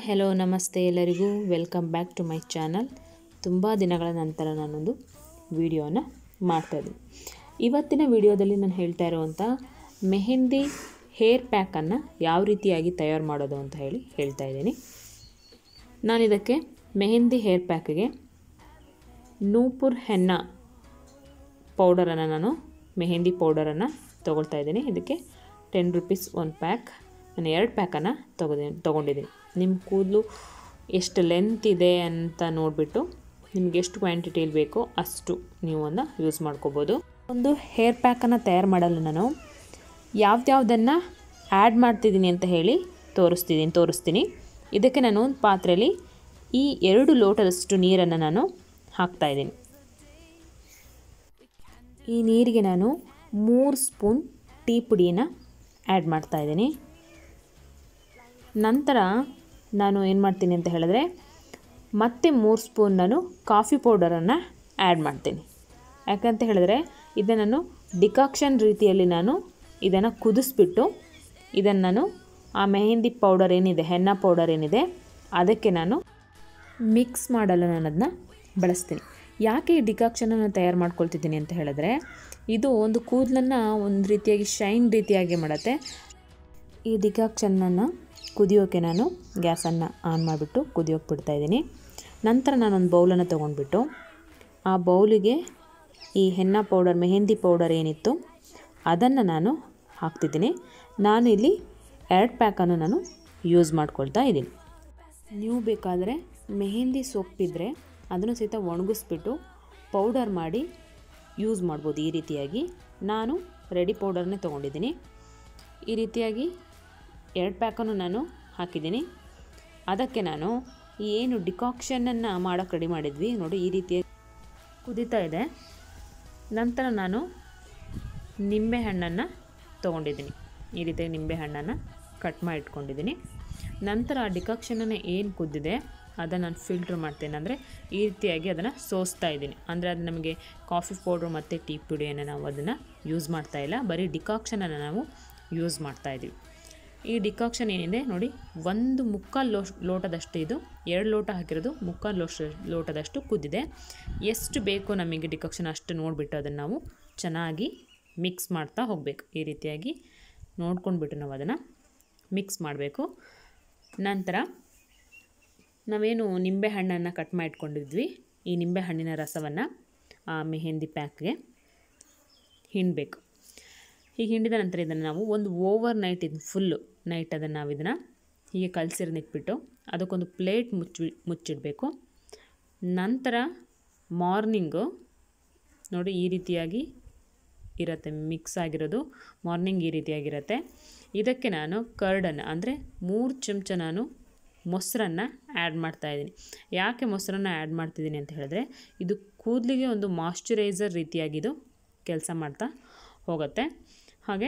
hi hello ನಮಸ್ತೆ ಎಲ್ಲರಿಗೂ welcome back to my channel ತುಂಬ ದಿನಗಳ ನಂತರ ನಾನೊಂದು ವಿಡಿಯೋನ ಮಾಡ್ತಾಯಿದ್ದೀನಿ ಇವತ್ತಿನ ವಿಡಿಯೋದಲ್ಲಿ ನಾನು ಹೇಳ್ತಾ ಇರುವಂಥ ಮೆಹಂದಿ ಹೇರ್ ಪ್ಯಾಕನ್ನು ಯಾವ ರೀತಿಯಾಗಿ ತಯಾರು ಮಾಡೋದು ಅಂತ ಹೇಳಿ ಹೇಳ್ತಾ ಇದ್ದೀನಿ ನಾನು ಇದಕ್ಕೆ ಮೆಹಂದಿ ಹೇರ್ ಪ್ಯಾಕ್ಗೆ ನೂಪುರ್ ಹೆನ್ನ ಪೌಡರನ್ನು ನಾನು ಮೆಹಂದಿ ಪೌಡರನ್ನು ತೊಗೊಳ್ತಾ ಇದ್ದೀನಿ ಇದಕ್ಕೆ ಟೆನ್ ರುಪೀಸ್ ಒಂದು ಪ್ಯಾಕ್ ನಾನು ಎರಡು ಪ್ಯಾಕನ್ನು ತೊಗೊಂಡಿ ತೊಗೊಂಡಿದ್ದೀನಿ ನಿಮ್ಮ ಕೂದಲು ಎಷ್ಟು ಲೆಂತ್ ಇದೆ ಅಂತ ನೋಡಿಬಿಟ್ಟು ನಿಮ್ಗೆ ಎಷ್ಟು ಕ್ವಾಂಟಿಟಿಯಲ್ಲಿ ಬೇಕೋ ಅಷ್ಟು ನೀವು ಒಂದು ಯೂಸ್ ಮಾಡ್ಕೋಬೋದು ಒಂದು ಹೇರ್ ಪ್ಯಾಕನ್ನು ತಯಾರು ಮಾಡಲು ನಾನು ಯಾವ್ದ್ಯಾವ್ದನ್ನು ಆ್ಯಡ್ ಮಾಡ್ತಿದ್ದೀನಿ ಅಂತ ಹೇಳಿ ತೋರಿಸ್ತಿದ್ದೀನಿ ತೋರಿಸ್ತೀನಿ ಇದಕ್ಕೆ ನಾನು ಒಂದು ಪಾತ್ರೆಯಲ್ಲಿ ಈ ಎರಡು ಲೋಟದಷ್ಟು ನೀರನ್ನು ನಾನು ಹಾಕ್ತಾಯಿದ್ದೀನಿ ಈ ನೀರಿಗೆ ನಾನು ಮೂರು ಸ್ಪೂನ್ ಟೀ ಪುಡಿನ ಆ್ಯಡ್ ಮಾಡ್ತಾಯಿದ್ದೀನಿ ನಂತರ ನಾನು ಏನು ಮಾಡ್ತೀನಿ ಅಂತ ಹೇಳಿದ್ರೆ ಮತ್ತೆ ಮೂರು ಸ್ಪೂನ್ ನಾನು ಕಾಫಿ ಪೌಡರನ್ನು ಆ್ಯಡ್ ಮಾಡ್ತೀನಿ ಯಾಕಂತ ಹೇಳಿದ್ರೆ ಇದನ್ನು ನಾನು ಡಿಕಾಕ್ಷನ್ ರೀತಿಯಲ್ಲಿ ನಾನು ಇದನ್ನು ಕುದಿಸ್ಬಿಟ್ಟು ಇದನ್ನು ನಾನು ಆ ಮೆಹಂದಿ ಪೌಡರ್ ಏನಿದೆ ಹೆನ್ನ ಪೌಡರ್ ಏನಿದೆ ಅದಕ್ಕೆ ನಾನು ಮಿಕ್ಸ್ ಮಾಡಲು ನಾನು ಅದನ್ನ ಬಳಸ್ತೀನಿ ಯಾಕೆ ಈ ಡಿಕಾಕ್ಷನನ್ನು ತಯಾರು ಮಾಡ್ಕೊಳ್ತಿದ್ದೀನಿ ಅಂತ ಹೇಳಿದ್ರೆ ಇದು ಒಂದು ಕೂದಲನ್ನು ಒಂದು ರೀತಿಯಾಗಿ ಶೈನ್ ರೀತಿಯಾಗಿ ಮಾಡುತ್ತೆ ಈ ಡಿಕಾಕ್ಷನನ್ನು ಕುದಿಯೋಕ್ಕೆ ನಾನು ಗ್ಯಾಸನ್ನು ಆನ್ ಮಾಡಿಬಿಟ್ಟು ಕುದಿಯೋಕೆ ಬಿಡ್ತಾಯಿದ್ದೀನಿ ನಂತರ ನಾನೊಂದು ಬೌಲನ್ನು ತೊಗೊಂಡ್ಬಿಟ್ಟು ಆ ಬೌಲಿಗೆ ಈ ಹೆನ್ನ ಪೌಡರ್ ಮೆಹಂದಿ ಪೌಡರ್ ಏನಿತ್ತು ಅದನ್ನು ನಾನು ಹಾಕ್ತಿದ್ದೀನಿ ನಾನು ಇಲ್ಲಿ ಎರಡು ಪ್ಯಾಕನ್ನು ನಾನು ಯೂಸ್ ಮಾಡ್ಕೊಳ್ತಾ ಇದ್ದೀನಿ ನೀವು ಬೇಕಾದರೆ ಮೆಹಂದಿ ಸೊಪ್ಪಿದ್ರೆ ಅದನ್ನು ಸಹಿತ ಒಣಗಿಸ್ಬಿಟ್ಟು ಪೌಡರ್ ಮಾಡಿ ಯೂಸ್ ಮಾಡ್ಬೋದು ಈ ರೀತಿಯಾಗಿ ನಾನು ರೆಡಿ ಪೌಡರ್ನೇ ತೊಗೊಂಡಿದ್ದೀನಿ ಈ ರೀತಿಯಾಗಿ ಎರಡು ಪ್ಯಾಕನ್ನು ನಾನು ಹಾಕಿದ್ದೀನಿ ಅದಕ್ಕೆ ನಾನು ಏನು ಡಿಕಾಕ್ಷನನ್ನು ಮಾಡೋಕ್ಕೆ ರೆಡಿ ಮಾಡಿದ್ವಿ ನೋಡಿ ಈ ರೀತಿಯಾಗಿ ಕುದೀತಾ ಇದೆ ನಂತರ ನಾನು ನಿಂಬೆಹಣ್ಣನ್ನು ತೊಗೊಂಡಿದ್ದೀನಿ ಈ ರೀತಿಯಾಗಿ ನಿಂಬೆಹಣ್ಣನ್ನು ಕಟ್ ಮಾಡಿ ಇಟ್ಕೊಂಡಿದ್ದೀನಿ ನಂತರ ಆ ಡಿಕಾಕ್ಷನನ್ನು ಏನು ಕುದ್ದಿದೆ ಅದನ್ನು ನಾನು ಫಿಲ್ಟ್ರ್ ಮಾಡ್ತೇನೆ ಅಂದರೆ ಈ ರೀತಿಯಾಗಿ ಅದನ್ನು ಸೋಸ್ತಾ ಇದ್ದೀನಿ ಅಂದರೆ ಅದು ನಮಗೆ ಕಾಫಿ ಪೌಡ್ರ್ ಮತ್ತು ಟೀ ಪುಡಿಯನ್ನು ನಾವು ಅದನ್ನು ಯೂಸ್ ಮಾಡ್ತಾ ಇಲ್ಲ ಬರೀ ಡಿಕಾಕ್ಷನನ್ನು ನಾವು ಯೂಸ್ ಮಾಡ್ತಾ ಇದ್ದೀವಿ ಈ ಡಿಕಾಕ್ಷನ್ ಏನಿದೆ ನೋಡಿ ಒಂದು ಮುಕ್ಕಾಲು ಲೋ ಲೋಟದಷ್ಟು ಇದು ಎರಡು ಲೋಟ ಹಾಕಿರೋದು ಮುಕ್ಕಾಲು ಲೋಶ ಲೋಟದಷ್ಟು ಕುದ್ದಿದೆ ಎಷ್ಟು ಬೇಕೋ ನಮಗೆ ಡಿಕಾಕ್ಷನ್ ಅಷ್ಟು ನೋಡಿಬಿಟ್ಟು ಅದನ್ನು ನಾವು ಚೆನ್ನಾಗಿ ಮಿಕ್ಸ್ ಮಾಡ್ತಾ ಹೋಗಬೇಕು ಈ ರೀತಿಯಾಗಿ ನೋಡ್ಕೊಂಡ್ಬಿಟ್ಟು ನಾವು ಅದನ್ನು ಮಿಕ್ಸ್ ಮಾಡಬೇಕು ನಂತರ ನಾವೇನು ನಿಂಬೆಹಣ್ಣನ್ನು ಕಟ್ ಮಾಡಿಟ್ಕೊಂಡಿದ್ವಿ ಈ ನಿಂಬೆಹಣ್ಣಿನ ರಸವನ್ನು ಆ ಮೆಹಂದಿ ಪ್ಯಾಕ್ಗೆ ಹಿಂಡಬೇಕು ಹೀಗೆ ಹಿಂಡಿದ ನಂತರ ಇದನ್ನು ನಾವು ಒಂದು ಓವರ್ ನೈಟ್ ಇದು ಫುಲ್ಲು ನೈಟ್ ಅದನ್ನು ನಾವು ಇದನ್ನು ಹೀಗೆ ಕಲಸಿರ್ನಿಟ್ಬಿಟ್ಟು ಅದಕ್ಕೊಂದು ಪ್ಲೇಟ್ ಮುಚ್ಚಿ ಮುಚ್ಚಿಡಬೇಕು ನಂತರ ಮಾರ್ನಿಂಗು ನೋಡಿ ಈ ರೀತಿಯಾಗಿ ಇರುತ್ತೆ ಮಿಕ್ಸ್ ಆಗಿರೋದು ಮಾರ್ನಿಂಗ್ ಈ ರೀತಿಯಾಗಿರುತ್ತೆ ಇದಕ್ಕೆ ನಾನು ಕರ್ಡನ್ನು ಅಂದರೆ ಮೂರು ಚಮಚ ನಾನು ಮೊಸರನ್ನು ಆ್ಯಡ್ ಮಾಡ್ತಾಯಿದ್ದೀನಿ ಯಾಕೆ ಮೊಸರನ್ನು ಆ್ಯಡ್ ಮಾಡ್ತಿದ್ದೀನಿ ಅಂತ ಹೇಳಿದ್ರೆ ಇದು ಕೂದಲಿಗೆ ಒಂದು ಮಾಯ್ಶ್ಚರೈಸರ್ ರೀತಿಯಾಗಿದು ಕೆಲಸ ಮಾಡ್ತಾ ಹೋಗುತ್ತೆ ಹಾಗೆ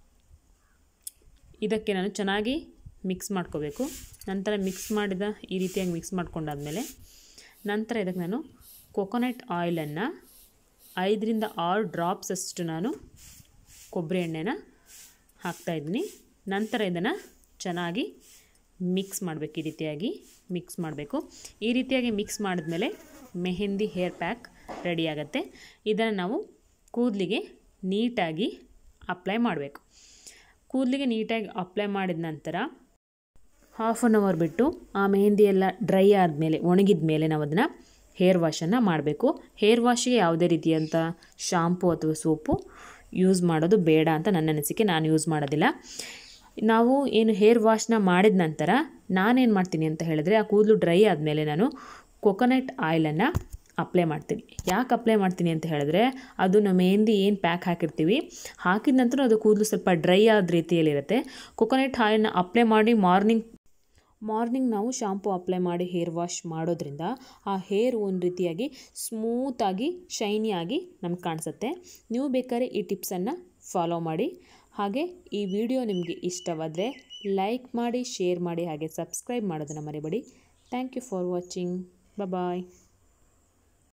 ಇದಕ್ಕೆ ನಾನು ಚೆನ್ನಾಗಿ ಮಿಕ್ಸ್ ಮಾಡ್ಕೋಬೇಕು ನಂತರ ಮಿಕ್ಸ್ ಮಾಡಿದ ಈ ರೀತಿಯಾಗಿ ಮಿಕ್ಸ್ ಮಾಡ್ಕೊಂಡಾದಮೇಲೆ ನಂತರ ಇದಕ್ಕೆ ನಾನು ಕೊಕೊನಟ್ ಆಯಿಲನ್ನು ಐದರಿಂದ ಆರು ಡ್ರಾಪ್ಸ್ ಅಷ್ಟು ನಾನು ಕೊಬ್ಬರಿ ಎಣ್ಣೆನ ಹಾಕ್ತಾಯಿದ್ದೀನಿ ನಂತರ ಇದನ್ನು ಚೆನ್ನಾಗಿ ಮಿಕ್ಸ್ ಮಾಡಬೇಕು ಈ ರೀತಿಯಾಗಿ ಮಿಕ್ಸ್ ಮಾಡಬೇಕು ಈ ರೀತಿಯಾಗಿ ಮಿಕ್ಸ್ ಮಾಡಿದ್ಮೇಲೆ ಮೆಹಂದಿ ಹೇರ್ ಪ್ಯಾಕ್ ರೆಡಿ ಆಗುತ್ತೆ ಇದನ್ನು ನಾವು ಕೂದಲಿಗೆ ನೀಟಾಗಿ ಅಪ್ಲೈ ಮಾಡಬೇಕು ಕೂದಲಿಗೆ ನೀಟಾಗಿ ಅಪ್ಲೈ ಮಾಡಿದ ನಂತರ ಹಾಫ್ ಆನ್ ಅವರ್ ಬಿಟ್ಟು ಆ ಮೆಹಂದಿ ಎಲ್ಲ ಡ್ರೈ ಆದಮೇಲೆ ಒಣಗಿದ ಮೇಲೆ ನಾವು ಅದನ್ನು ಹೇರ್ ವಾಶನ್ನು ಮಾಡಬೇಕು ಹೇರ್ ವಾಶಿಗೆ ಯಾವುದೇ ರೀತಿಯಂಥ ಶಾಂಪು ಅಥವಾ ಸೋಪು ಯೂಸ್ ಮಾಡೋದು ಬೇಡ ಅಂತ ನನ್ನ ಅನಿಸಿಕೆ ನಾನು ಯೂಸ್ ಮಾಡೋದಿಲ್ಲ ನಾವು ಏನು ಹೇರ್ ವಾಶ್ನ ಮಾಡಿದ ನಂತರ ನಾನೇನು ಮಾಡ್ತೀನಿ ಅಂತ ಹೇಳಿದ್ರೆ ಆ ಕೂದಲು ಡ್ರೈ ಆದಮೇಲೆ ನಾನು ಕೊಕೊನಟ್ ಆಯಿಲನ್ನು ಅಪ್ಲೈ ಮಾಡ್ತೀನಿ ಯಾಕೆ ಅಪ್ಲೈ ಮಾಡ್ತೀನಿ ಅಂತ ಹೇಳಿದ್ರೆ ಅದು ನಮ್ಮ ಮೆಹಂದಿ ಏನು ಪ್ಯಾಕ್ ಹಾಕಿರ್ತೀವಿ ಹಾಕಿದ ನಂತರ ಅದು ಕೂದಲು ಸ್ವಲ್ಪ ಡ್ರೈ ಆದ ರೀತಿಯಲ್ಲಿರುತ್ತೆ ಕೊಕೊನಟ್ ಆಯಿಲ್ನ ಅಪ್ಲೈ ಮಾಡಿ ಮಾರ್ನಿಂಗ್ ಮಾರ್ನಿಂಗ್ ನಾವು ಶಾಂಪು ಅಪ್ಲೈ ಮಾಡಿ ಹೇರ್ ವಾಶ್ ಮಾಡೋದ್ರಿಂದ ಆ ಹೇರ್ ಒಂದು ರೀತಿಯಾಗಿ ಸ್ಮೂತಾಗಿ ಶೈನಿಯಾಗಿ ನಮ್ಗೆ ಕಾಣಿಸುತ್ತೆ ನೀವು ಬೇಕಾದ್ರೆ ಈ ಟಿಪ್ಸನ್ನು ಫಾಲೋ ಮಾಡಿ ಹಾಗೆ ಈ ವಿಡಿಯೋ ನಿಮಗೆ ಇಷ್ಟವಾದರೆ ಲೈಕ್ ಮಾಡಿ ಶೇರ್ ಮಾಡಿ ಹಾಗೆ ಸಬ್ಸ್ಕ್ರೈಬ್ ಮಾಡೋದನ್ನು ಮರಿಬೇಡಿ thank you for watching bye